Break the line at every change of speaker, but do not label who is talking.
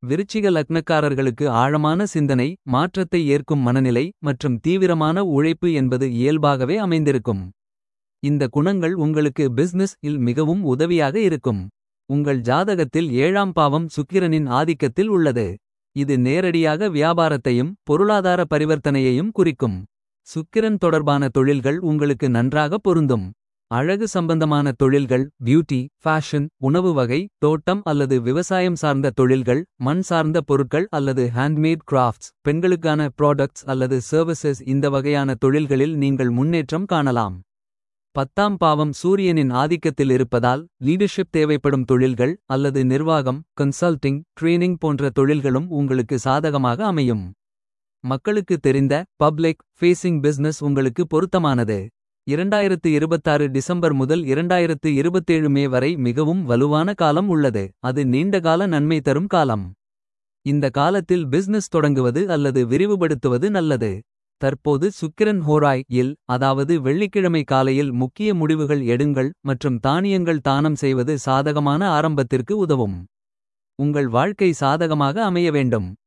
விருச்சிக லக்னக்காரர்களுக்கு ஆழமான சிந்தனை மாற்றத்தை ஏற்கும் மனநிலை மற்றும் தீவிரமான உழைப்பு என்பது இயல்பாகவே அமைந்திருக்கும் இந்த குணங்கள் உங்களுக்கு பிசினஸ் இல் மிகவும் உதவியாக இருக்கும் உங்கள் ஜாதகத்தில் ஏழாம் பாவம் சுக்கிரனின் ஆதிக்கத்தில் உள்ளது இது நேரடியாக வியாபாரத்தையும் பொருளாதார பரிவர்த்தனையையும் குறிக்கும் சுக்கிரன் தொடர்பான தொழில்கள் உங்களுக்கு நன்றாக பொருந்தும் அழகு சம்பந்தமான தொழில்கள் பியூட்டி ஃபேஷன் உணவு வகை தோட்டம் அல்லது விவசாயம் சார்ந்த தொழில்கள் மண் சார்ந்த பொருட்கள் அல்லது ஹேண்ட்மேட் கிராஃப்ட்ஸ் பெண்களுக்கான ப்ராடக்ட்ஸ் அல்லது சர்வீசஸ் இந்த வகையான தொழில்களில் நீங்கள் முன்னேற்றம் காணலாம் பத்தாம் பாவம் சூரியனின் ஆதிக்கத்தில் இருப்பதால் லீடர்ஷிப் தேவைப்படும் தொழில்கள் அல்லது நிர்வாகம் கன்சல்டிங் ட்ரெய்னிங் போன்ற தொழில்களும் உங்களுக்கு சாதகமாக அமையும் மக்களுக்கு தெரிந்த பப்ளிக் ஃபேசிங் பிசினஸ் உங்களுக்கு பொருத்தமானது இரண்டாயிரத்து இருபத்தாறு டிசம்பர் முதல் இரண்டாயிரத்து இருபத்தேழு மே வரை மிகவும் வலுவான காலம் உள்ளது அது நீண்டகால நன்மை தரும் காலம் இந்த காலத்தில் பிசினஸ் தொடங்குவது அல்லது விரிவுபடுத்துவது நல்லது தற்போது சுக்கிரன் ஹோராய் இல் அதாவது வெள்ளிக்கிழமை காலையில் முக்கிய முடிவுகள் எடுங்கள் மற்றும் தானியங்கள் தானம் செய்வது சாதகமான ஆரம்பத்திற்கு உதவும் உங்கள் வாழ்க்கை சாதகமாக அமைய வேண்டும்